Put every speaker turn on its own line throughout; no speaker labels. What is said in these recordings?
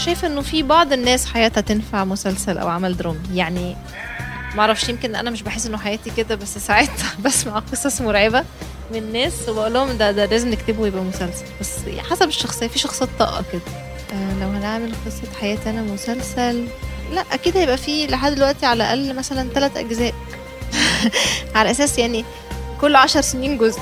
شايفه انه في بعض الناس حياتها تنفع مسلسل او عمل درامي يعني ما اعرفش يمكن انا مش بحس انه حياتي كده بس ساعات بسمع قصص مرعبه من ناس وبقول لهم ده ده لازم نكتبه ويبقى مسلسل بس حسب الشخصيه في شخصيات طاقه كده آه لو هنعمل قصه حياتي انا مسلسل لا اكيد هيبقى فيه لحد دلوقتي على الاقل مثلا ثلاث اجزاء على اساس يعني كل عشر سنين جزء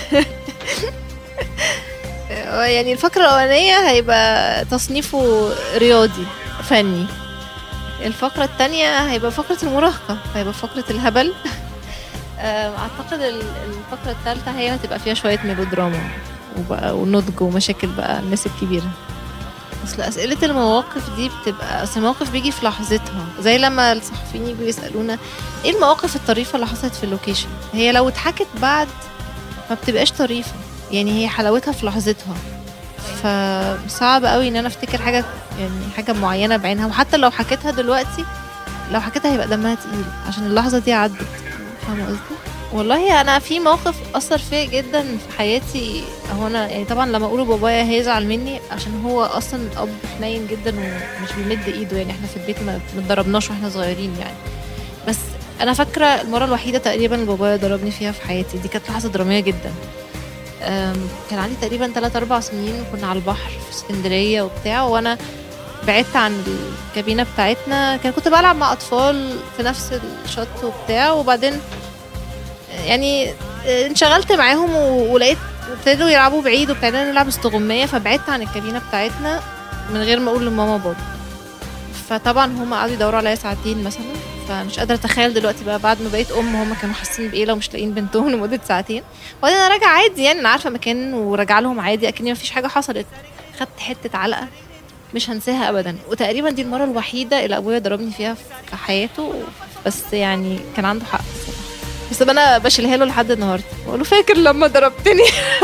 آه، يعني الفقرة الأولانية هيبقى تصنيفه رياضي فني الفقرة التانية هيبقى فقرة المراهقة هيبقى فقرة الهبل آه، أعتقد ال- الفقرة التالتة هي هتبقى فيها شوية ميلودراما وبقى ونضج ومشاكل بقى الناس الكبيرة اصل اسئله المواقف دي بتبقى اصل المواقف بيجي في لحظتها زي لما الصحفيين يجوا يسالونا ايه المواقف الطريفه اللي حصلت في اللوكيشن هي لو اتحكت بعد ما بتبقاش طريفه يعني هي حلاوتها في لحظتها فصعب قوي ان انا افتكر حاجه يعني حاجه معينه بعينها وحتى لو حكيتها دلوقتي لو حكيتها هيبقى دمها تقيل عشان اللحظه دي عدت فاهمه قصدي واله انا في موقف اثر فيا جدا في حياتي هو انا يعني طبعا لما اقوله بابايا هيزعل مني عشان هو اصلا اب حنين جدا ومش بيمد ايده يعني احنا في البيت ما ما اتضربناش واحنا صغيرين يعني بس انا فاكره المره الوحيده تقريبا اللي بابايا ضربني فيها في حياتي دي كانت لحظه دراميه جدا أم، كان عندي تقريبا 3 4 سنين وكنا على البحر في اسكندريه وبتاع وانا بعدت عن الكابينه بتاعتنا كان كنت بلعب مع اطفال في نفس الشط وبتاع وبعدين يعني انشغلت معاهم و- ولقيت ابتدوا يلعبوا بعيد وابتدينا نلعب استغمايه فبعدت عن الكابينه بتاعتنا من غير ما اقول لماما وبابا فطبعا هم قعدوا يدوروا عليا ساعتين مثلا فمش قادره اتخيل دلوقتي بقى بعد ما بقيت ام هم كانوا حاسين بايه لو مش لاقيين بنتهم لمده ساعتين وبعدين انا راجعه عادي يعني انا عارفه مكان وراجعه لهم عادي اكني مفيش حاجه حصلت خدت حته علقه مش هنساها ابدا وتقريبا دي المره الوحيده اللي ابويا ضربني فيها في حياته بس يعني كان عنده حق الصراحة. بس انا بشيلها له لحد النهارده بقول له فاكر لما ضربتني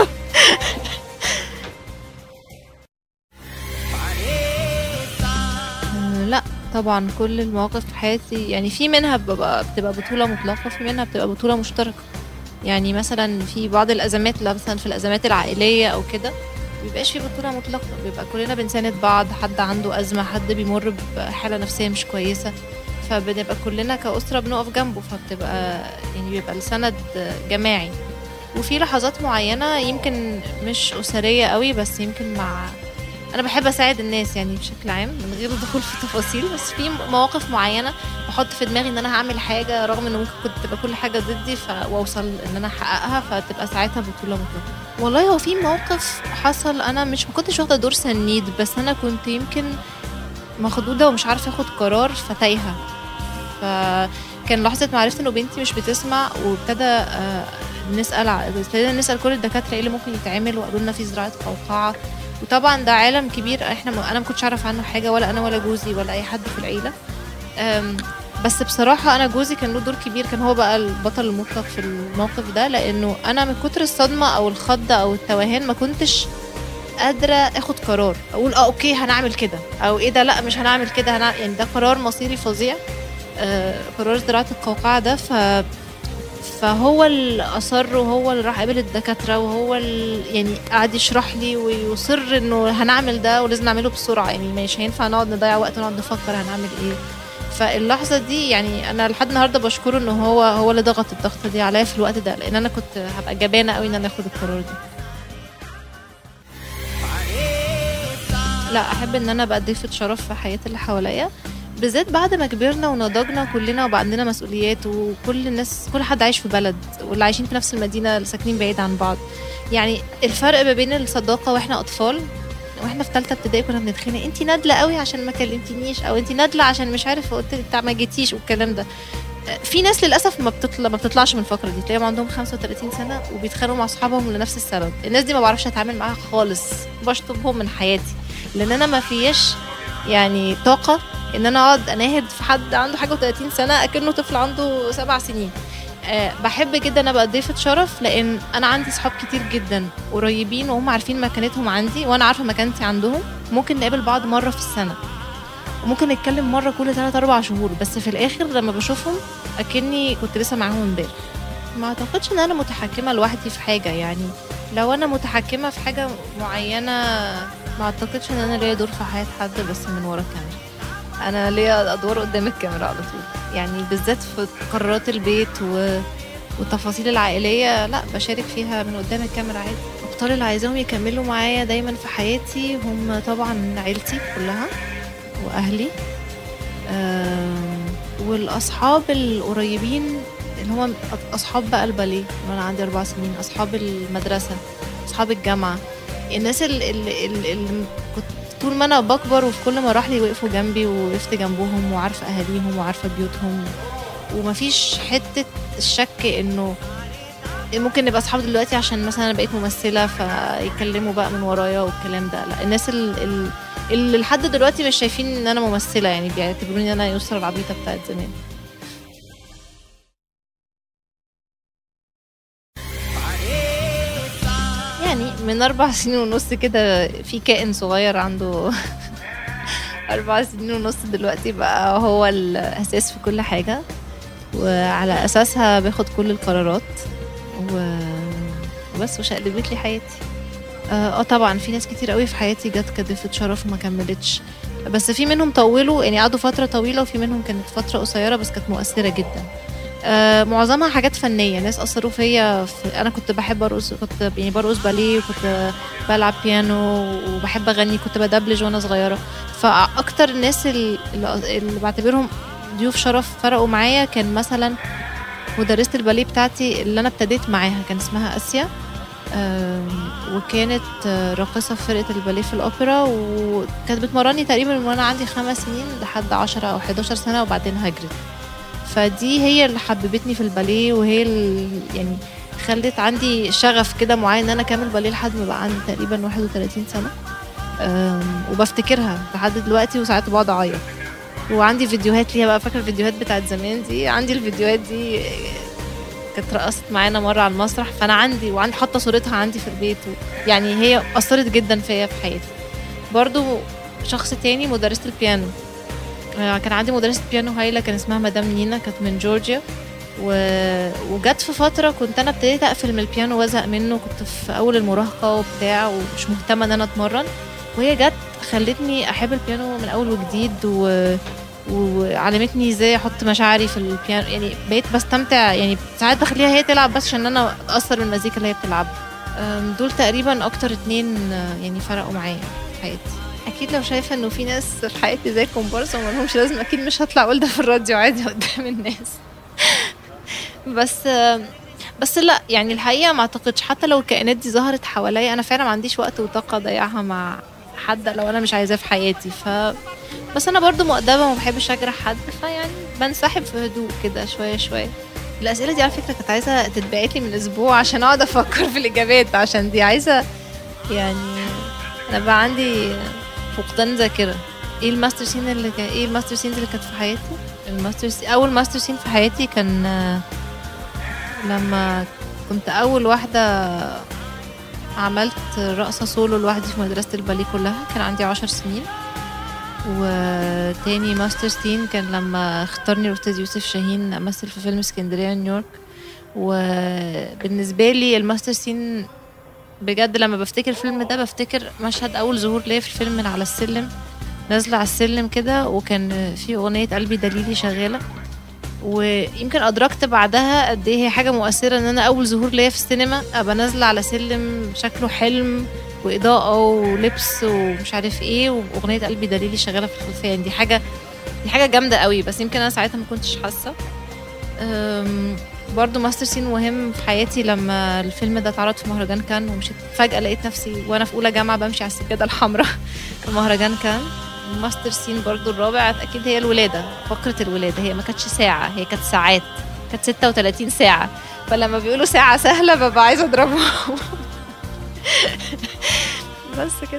آه، لا طبعا كل المواقف في حياتي يعني في منها بتبقى بتبقى بطولة مطلقة في منها بتبقى بطولة مشتركة يعني مثلا في بعض الأزمات اللي مثلا في الأزمات العائلية أو كده مبيبقاش في بطولة مطلقة بيبقى كلنا بنساند بعض حد عنده أزمة حد بيمر بحالة نفسية مش كويسة فبنبقى كلنا كأسرة بنقف جنبه فبتبقى يعني بيبقى السند جماعي وفي لحظات معينة يمكن مش أسرية قوي بس يمكن مع أنا بحب أساعد الناس يعني بشكل عام من غير الدخول في تفاصيل بس في مواقف معينة بحط في دماغي إن أنا هعمل حاجة رغم إن ممكن كنت تبقى كل حاجة ضدي ف... وأوصل إن أنا أحققها فتبقى ساعتها بطولة مطلقة والله هو في موقف حصل أنا مش ما كنتش واخدة دور سنيد بس أنا كنت يمكن مخضوضة ومش عارفة اخد قرار فتايهة فكان لحظة ما عرفت انه بنتي مش بتسمع وابتدى آه، نسأل ع- ابتدينا نسأل كل الدكاترة ايه اللي ممكن يتعمل وقالوا لنا في زراعة قوقعة وطبعا ده عالم كبير احنا ما انا ما كنتش اعرف عنه حاجة ولا انا ولا جوزي ولا اي حد في العيلة أم، بس بصراحة أنا جوزي كان له دور كبير كان هو بقى البطل المطلق في الموقف ده لأنه أنا من كتر الصدمة أو الخضة أو التوهان ما كنتش قادرة اخد قرار اقول اه اوكي هنعمل كده او ايه ده لا مش هنعمل كده هنع... يعني ده قرار مصيري فظيع آه قرار زراعة القوقعة ده ف فهو اللي اصر وهو اللي راح قابل الدكاتره وهو اللي يعني قعد يشرح لي ويصر انه هنعمل ده ولازم نعمله بسرعه يعني مش هينفع نقعد نضيع وقت ونقعد نفكر هنعمل ايه فاللحظه دي يعني انا لحد النهارده بشكره ان هو هو اللي ضغط الضغطه دي عليا في الوقت ده لان انا كنت هبقى جبانه قوي ان انا اخد القرار ده لا احب ان انا ابقى ضيفه شرف في حياه اللي حواليا بالذات بعد ما كبرنا ونضجنا كلنا وبقى عندنا مسؤوليات وكل الناس كل حد عايش في بلد واللي عايشين في نفس المدينه اللي ساكنين بعيد عن بعض يعني الفرق ما بين الصداقه واحنا اطفال واحنا في ثالثه ابتدائي كنا بنتخانق انت نادله قوي عشان ما كلمتنيش او انت نادله عشان مش عارف قلت بتاع ما جيتيش والكلام ده في ناس للاسف ما بتطلع ما بتطلعش من الفقره دي تلاقيهم عندهم 35 سنه وبيتخانقوا مع اصحابهم لنفس السبب الناس دي ما بعرفش اتعامل معاها خالص بشطبهم من حياتي لان انا ما فيش يعني طاقه ان انا اقعد اناهد في حد عنده حاجه و30 سنه اكنه طفل عنده سبع سنين أه بحب جدا ابقى ضيفه شرف لان انا عندي صحاب كتير جدا قريبين وهم عارفين مكانتهم عندي وانا عارفه مكانتي عندهم ممكن نقابل بعض مره في السنه وممكن نتكلم مره كل 3 4 شهور بس في الاخر لما بشوفهم اكني كنت لسه معاهم امبارح ما اعتقدش ان انا متحكمه لوحدي في حاجه يعني لو انا متحكمه في حاجه معينه ما اعتقدش ان انا ليا دور في حياه حد بس من ورا الكاميرا انا ليا ادوار قدام الكاميرا على طول يعني بالذات في قرارات البيت و... والتفاصيل العائليه لا بشارك فيها من قدام الكاميرا عادي الابطال اللي عايزاهم يكملوا معايا دايما في حياتي هم طبعا عيلتي كلها واهلي آم، والاصحاب القريبين اللي هم اصحاب بقى الباليه وانا عندي اربع سنين اصحاب المدرسه اصحاب الجامعه الناس اللي, اللي, اللي كنت طول ما انا بكبر وفي كل مراحلي وقفوا جنبي ووقفت جنبهم وعارفه اهاليهم وعارفه بيوتهم ومفيش حته الشك انه ممكن نبقى اصحاب دلوقتي عشان مثلا انا بقيت ممثله فيكلموا بقى من ورايا والكلام ده لا الناس ال- ال- اللي لحد دلوقتي مش شايفين ان انا ممثله يعني بيعتبروني انا يسرا العبيطه بتاعت زمان يعني من اربع سنين ونص كده في كائن صغير عنده اربع سنين ونص دلوقتي بقى هو الاساس في كل حاجه وعلى اساسها باخد كل القرارات و... وبس وشقلبت لي حياتي اه آه طبعا في ناس كتير قوي في حياتي جت كضيفة شرف وما كملتش بس في منهم طولوا يعني قعدوا فترة طويلة وفي منهم كانت فترة قصيرة بس كانت مؤثرة جدا آه معظمها حاجات فنية ناس أثروا فيا في أنا كنت بحب أرقص كنت يعني برقص باليه وكنت بلعب بيانو وبحب أغني كنت بدبلج وأنا صغيرة فأكتر الناس اللي, اللي بعتبرهم ضيوف شرف فرقوا معايا كان مثلا مدرسة الباليه بتاعتي اللي أنا ابتديت معاها كان اسمها آسيا آم، وكانت آه، راقصة في فرقة الباليه في الأوبرا وكانت بتمرني تقريبا من وأنا عندي خمس سنين لحد عشرة أو 11 سنة وبعدين هجرت فدي هي اللي حببتني في الباليه وهي اللي يعني خلت عندي شغف كده معين ان انا اكمل باليه لحد ما بقى عندي تقريبا 31 سنه أم، وبفتكرها لحد دلوقتي وساعات بقعد اعيط وعندي فيديوهات ليها بقى فاكره الفيديوهات بتاعت زمان دي عندي الفيديوهات دي كانت رقصت معانا مره على المسرح فانا عندي وعندي حاطه صورتها عندي في البيت و يعني هي اثرت جدا فيا في حياتي برضو شخص تاني مدرسه البيانو آه، كان عندي مدرسة بيانو هايلة كان اسمها مدام نينا كانت من جورجيا و... وجت في فترة كنت أنا ابتديت أقفل من البيانو وأزهق منه كنت في أول المراهقة وبتاع ومش مهتمة إن أنا أتمرن وهي جت خلتني أحب البيانو من أول وجديد و... وعلمتني ازاي احط مشاعري في البيانو يعني بقيت بستمتع يعني ساعات بخليها هي تلعب بس عشان انا اتاثر بالمزيكا اللي هي بتلعبها أم، دول تقريبا اكتر اتنين آه، يعني فرقوا معايا في حياتي اكيد لو شايفه انه في ناس في حياتي زي كومبارس وما لهمش لازم اكيد مش هطلع اقول ده في الراديو عادي قدام الناس بس بس لا يعني الحقيقه ما اعتقدش حتى لو الكائنات دي ظهرت حواليا انا فعلا ما عنديش وقت وطاقه اضيعها مع حد لو انا مش عايزاه في حياتي ف بس انا برضو مؤدبه وما بحبش اجرح حد فيعني بنسحب في هدوء كده شويه شويه الاسئله دي على فكره كانت عايزه تتبعت لي من اسبوع عشان اقعد افكر في الاجابات عشان دي عايزه يعني انا بقى عندي فقدان ذاكره ايه الماستر سين اللي كان ايه الماستر سين اللي كانت في حياتي الماستر سين اول ماستر سين في حياتي كان آه، لما كنت اول واحده عملت رقصه سولو لوحدي في مدرسه الباليه كلها كان عندي عشر سنين وتاني ماستر سين كان لما اختارني الاستاذ يوسف شاهين امثل في فيلم اسكندريه نيويورك وبالنسبه لي الماستر سين بجد لما بفتكر الفيلم ده بفتكر مشهد اول ظهور ليا في الفيلم من على السلم نازله على السلم كده وكان في اغنيه قلبي دليلي شغاله ويمكن ادركت بعدها قد ايه هي حاجه مؤثره ان انا اول ظهور ليا في السينما ابقى نازله على سلم شكله حلم واضاءه ولبس ومش عارف ايه واغنيه قلبي دليلي شغاله في الخلفيه يعني دي حاجه دي حاجه جامده قوي بس يمكن انا ساعتها ما كنتش حاسه أم، برضو ماستر سين مهم في حياتي لما الفيلم ده اتعرض في مهرجان كان ومشيت فجأة لقيت نفسي وانا في اولى جامعة بمشي على السجادة الحمراء في مهرجان كان ماستر سين برضو الرابع اكيد هي الولادة فقرة الولادة هي ما كانتش ساعة هي كانت ساعات كانت 36 ساعة فلما بيقولوا ساعة سهلة ببقى عايزة اضربهم بس كده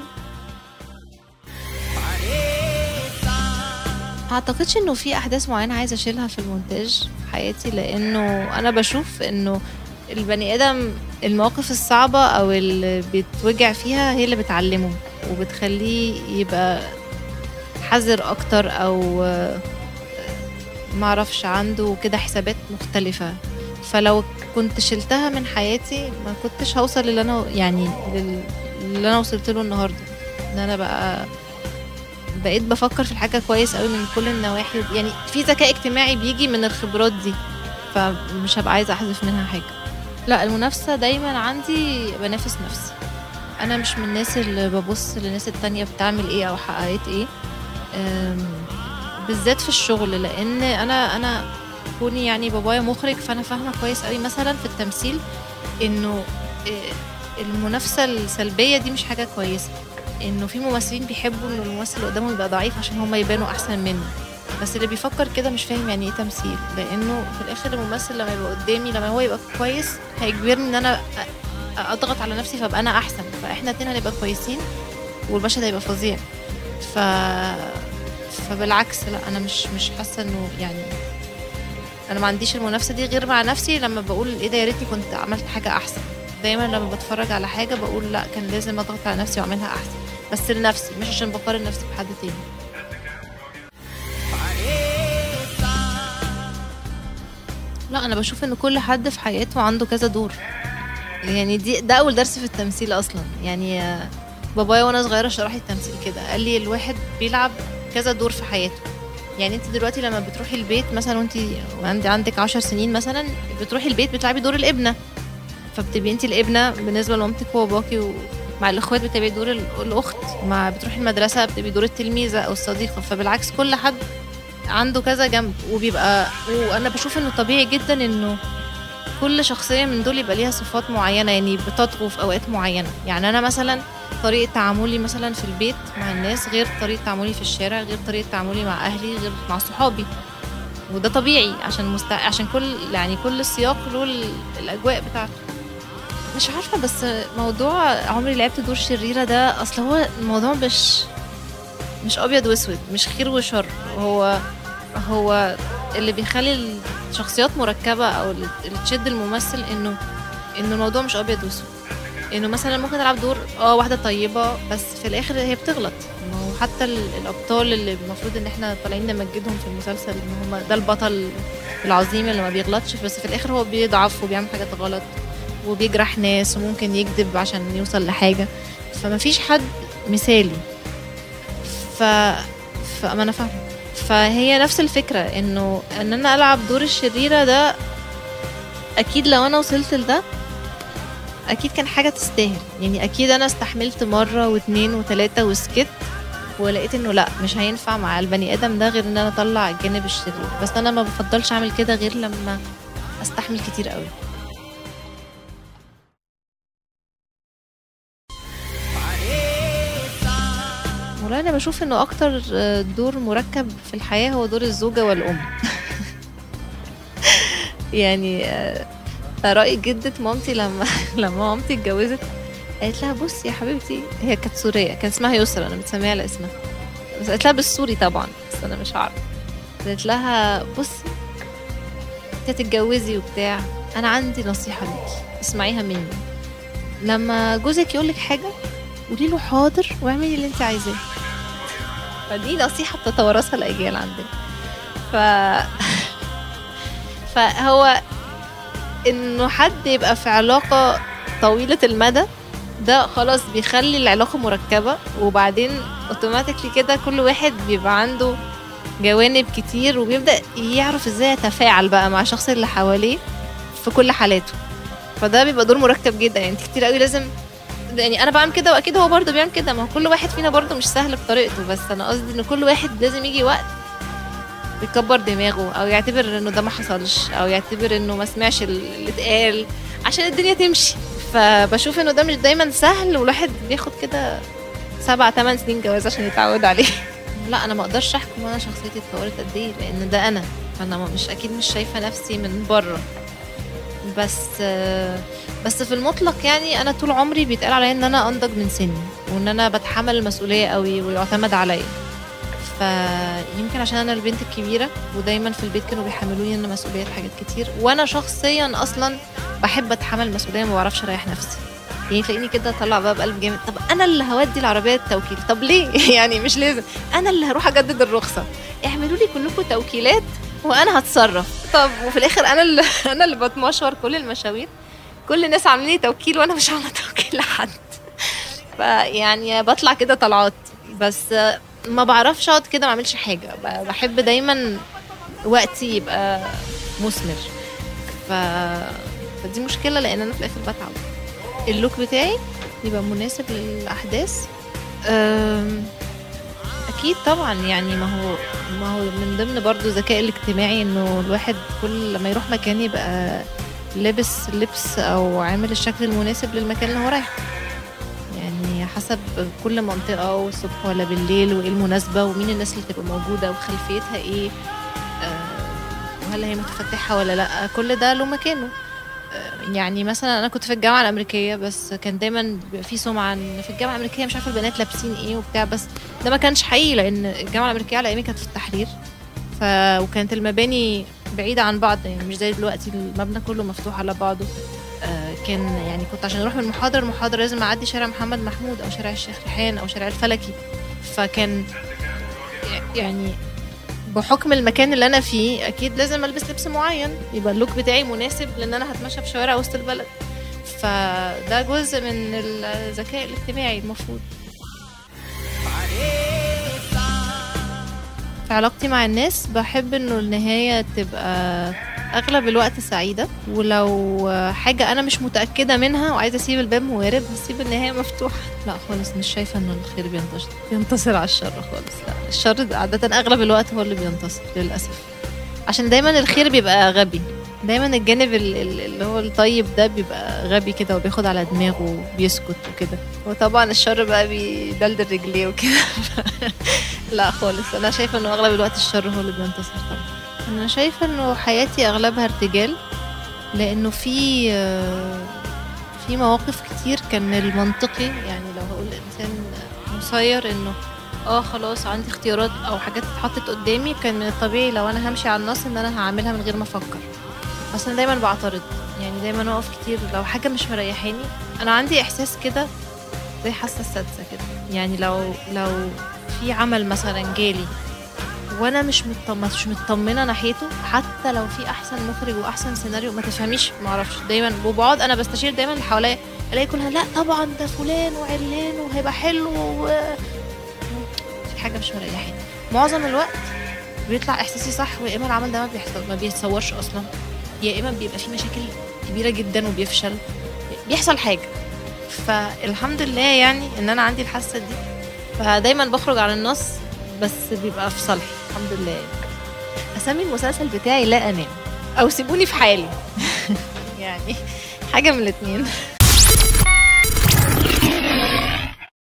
ما اعتقدش انه في احداث معينه عايزه اشيلها في المونتاج في حياتي لانه انا بشوف انه البني ادم المواقف الصعبه او اللي بيتوجع فيها هي اللي بتعلمه وبتخليه يبقى حذر اكتر او آه، معرفش عنده كده حسابات مختلفه فلو كنت شلتها من حياتي ما كنتش هوصل للي انا يعني لل- اللي انا وصلت له النهارده ان انا بقى بقيت بفكر في الحاجه كويس قوي من كل النواحي يعني في ذكاء اجتماعي بيجي من الخبرات دي فمش هبقى عايزه احذف منها حاجه لا المنافسه دايما عندي بنافس نفسي انا مش من الناس اللي ببص للناس التانية بتعمل ايه او حققت ايه أم، بالذات في الشغل لان انا انا كوني يعني بابايا مخرج فانا فاهمه كويس قوي مثلا في التمثيل انه إيه، المنافسه السلبيه دي مش حاجه كويسه انه في ممثلين بيحبوا ان الممثل اللي قدامهم يبقى ضعيف عشان هم يبانوا احسن منه بس اللي بيفكر كده مش فاهم يعني ايه تمثيل لانه في الاخر الممثل لما يبقى قدامي لما هو يبقى كويس هيجبرني ان انا أ- اضغط على نفسي فابقى انا احسن فاحنا اتنين هنبقى كويسين والمشهد هيبقى فظيع ف فبالعكس لا انا مش مش حاسه انه يعني انا ما عنديش المنافسه دي غير مع نفسي لما بقول ايه ده يا ريتني كنت عملت حاجه احسن دايما لما بتفرج على حاجه بقول لا كان لازم اضغط على نفسي واعملها احسن بس لنفسي مش عشان بقارن نفسي بحد تاني لا انا بشوف ان كل حد في حياته عنده كذا دور يعني دي ده اول درس في التمثيل اصلا يعني آه، بابايا وانا صغيره شرح لي التمثيل كده قال لي الواحد بيلعب كذا دور في حياته يعني انت دلوقتي لما بتروحي البيت مثلا وانت عندي عندك عشر سنين مثلا بتروحي البيت بتلعبي دور الابنه فبتبقي انت الابنه بالنسبه لمامتك وباباكي ومع الاخوات بتبقي دور ال- الاخت مع بتروحي المدرسه بتبقي دور التلميذه او الصديقه فبالعكس كل حد عنده كذا جنب وبيبقى وانا بشوف انه طبيعي جدا انه كل شخصيه من دول يبقى ليها صفات معينه يعني بتطغو في اوقات معينه يعني انا مثلا طريقه تعاملي مثلا في البيت مع الناس غير طريقه تعاملي في الشارع غير طريقه تعاملي مع اهلي غير مع صحابي وده طبيعي عشان مست... عشان كل يعني كل سياق له ال- الاجواء بتاعته مش عارفه بس موضوع عمري لعبت دور شريره ده اصل هو الموضوع مش مش ابيض واسود مش خير وشر هو هو اللي بيخلي الشخصيات مركبه او اللي اللي تشد الممثل انه انه الموضوع مش ابيض واسود انه مثلا ممكن العب دور اه واحده طيبه بس في الاخر هي بتغلط ما هو حتى ال- الابطال اللي المفروض ان احنا طالعين نمجدهم في المسلسل ان هم ده البطل العظيم اللي ما بيغلطش بس في الاخر هو بيضعف وبيعمل حاجات غلط وبيجرح ناس وممكن يكذب عشان يوصل لحاجه فما فيش حد مثالي ف فما انا فاهمه فهي نفس الفكره انه ان انا العب دور الشريره ده اكيد لو انا وصلت لده اكيد كان حاجه تستاهل يعني اكيد انا استحملت مره واتنين وتلاته وسكت ولقيت انه لا مش هينفع مع البني ادم ده غير ان انا اطلع الجانب الشرير بس انا ما بفضلش اعمل كده غير لما استحمل كتير قوي والله انا بشوف انه اكتر آه، دور مركب في الحياه هو دور الزوجه والام يعني آه، رأي جدة مامتي لما لما مامتي اتجوزت قالت لها بصي يا حبيبتي هي كانت سورية كان اسمها يسرا أنا متسمية على اسمها بس قالت لها بالسوري طبعا بس أنا مش عارفة قالت لها بصي انت هتتجوزي وبتاع أنا عندي نصيحة ليكي اسمعيها مني لما جوزك يقولك حاجة قولي له حاضر واعملي اللي انت عايزاه فدي نصيحة بتتوارثها الأجيال عندنا ف فهو انه حد يبقى في علاقة طويلة المدى ده خلاص بيخلي العلاقة مركبة وبعدين اوتوماتيكلي كده كل واحد بيبقى عنده جوانب كتير وبيبدأ يعرف ازاي يتفاعل بقى مع الشخص اللي حواليه في كل حالاته فده بيبقى دور مركب جدا يعني انت كتير قوي لازم يعني انا بعمل كده واكيد هو برضه بيعمل كده ما هو كل واحد فينا برضه مش سهل بطريقته بس انا قصدي ان كل واحد لازم يجي وقت يكبر دماغه او يعتبر انه ده ما حصلش او يعتبر انه ما سمعش اللي اتقال عشان الدنيا تمشي فبشوف انه ده مش دايما سهل والواحد بياخد كده سبع ثمان سنين جواز عشان يتعود عليه لا انا ما اقدرش احكم انا شخصيتي اتطورت قد ايه لان ده انا فانا ما- مش اكيد مش شايفه نفسي من بره بس بس في المطلق يعني انا طول عمري بيتقال عليا ان انا انضج من سني وان انا بتحمل المسؤوليه قوي ويعتمد عليا فيمكن عشان انا البنت الكبيره ودايما في البيت كانوا بيحملوني ان مسؤوليه في حاجات كتير وانا شخصيا اصلا بحب اتحمل المسؤوليه ما بعرفش اريح نفسي يعني تلاقيني كده اطلع بقى بقلب جامد طب انا اللي هودي العربيه التوكيل طب ليه يعني مش لازم انا اللي هروح اجدد الرخصه اعملوا لي كلكم توكيلات وانا هتصرف طب وفي الاخر انا اللي انا اللي بتمشور كل المشاوير كل الناس عاملين لي توكيل وانا مش عامله توكيل لحد فيعني بطلع كده طلعات بس ما بعرفش اقعد كده ما اعملش حاجه ب- بحب دايما وقتي يبقى مثمر ف... فدي مشكله لان انا في الاخر بتعب اللوك بتاعي يبقى مناسب للاحداث أم، اكيد طبعا يعني ما هو ما هو من ضمن برضو الذكاء الاجتماعي انه الواحد كل لما يروح مكان يبقى لابس لبس او عامل الشكل المناسب للمكان اللي هو رايحه يعني حسب كل منطقة والصبح ولا بالليل وايه المناسبة ومين الناس اللي تبقى موجودة وخلفيتها ايه آه، وهل هي متفتحة ولا لا كل ده له مكانه آه، يعني مثلا انا كنت في الجامعة الامريكية بس كان دايما بيبقى في سمعة ان في الجامعة الامريكية مش عارفة البنات لابسين ايه وبتاع بس ده ما كانش حقيقي لان الجامعة الامريكية على ايامي كانت في التحرير ف... وكانت المباني بعيدة عن بعض يعني مش زي دلوقتي المبنى كله مفتوح على بعضه آه، كان يعني كنت عشان اروح من محاضره لمحاضره لازم اعدي شارع محمد محمود او شارع الشيخ ريحان او شارع الفلكي فكان يعني بحكم المكان اللي انا فيه اكيد لازم البس لبس معين يبقى اللوك بتاعي مناسب لان انا هتمشى في شوارع وسط البلد فده جزء من الذكاء الاجتماعي المفروض في علاقتي مع الناس بحب انه النهاية تبقى اغلب الوقت سعيدة ولو حاجة انا مش متأكدة منها وعايزة اسيب الباب موارب هسيب النهاية مفتوحة لا خالص مش شايفة انه الخير بينتصر بينتصر على الشر خالص لا الشر عادة اغلب الوقت هو اللي بينتصر للأسف عشان دايما الخير بيبقى غبي دايما الجانب ال- ال- اللي هو الطيب ده بيبقى غبي كده وبياخد على دماغه وبيسكت وكده وطبعا الشر بقى بيدلدل رجليه وكده لا خالص انا شايفه انه اغلب الوقت الشر هو اللي بينتصر طبعا انا شايفه انه حياتي اغلبها ارتجال لانه في آه، في مواقف كتير كان المنطقي يعني لو هقول الانسان مسير انه اه خلاص عندي اختيارات او حاجات اتحطت قدامي كان من الطبيعي لو انا همشي على النص ان انا هعملها من غير ما افكر بس انا دايما بعترض يعني دايما اقف كتير لو حاجه مش مريحاني انا عندي احساس كده زي حاسه السادسه كده يعني لو لو في عمل مثلا جالي وانا مش مطم... مش مطمنه ناحيته حتى لو في احسن مخرج واحسن سيناريو ما تفهميش ما اعرفش دايما وبقعد انا بستشير دايما اللي حواليا الاقي كلها لا طبعا ده فلان وعلان وهيبقى حلو و... في حاجه مش مريحاني معظم الوقت بيطلع احساسي صح ويا اما العمل ده ما بيحصل ما بيتصورش اصلا يا اما بيبقى فيه مشاكل كبيره جدا وبيفشل بيحصل حاجه فالحمد لله يعني ان انا عندي الحاسه دي فدايما بخرج على النص بس بيبقى في صالحي الحمد لله اسمي المسلسل بتاعي لا انام او سيبوني في حالي يعني حاجه من الاتنين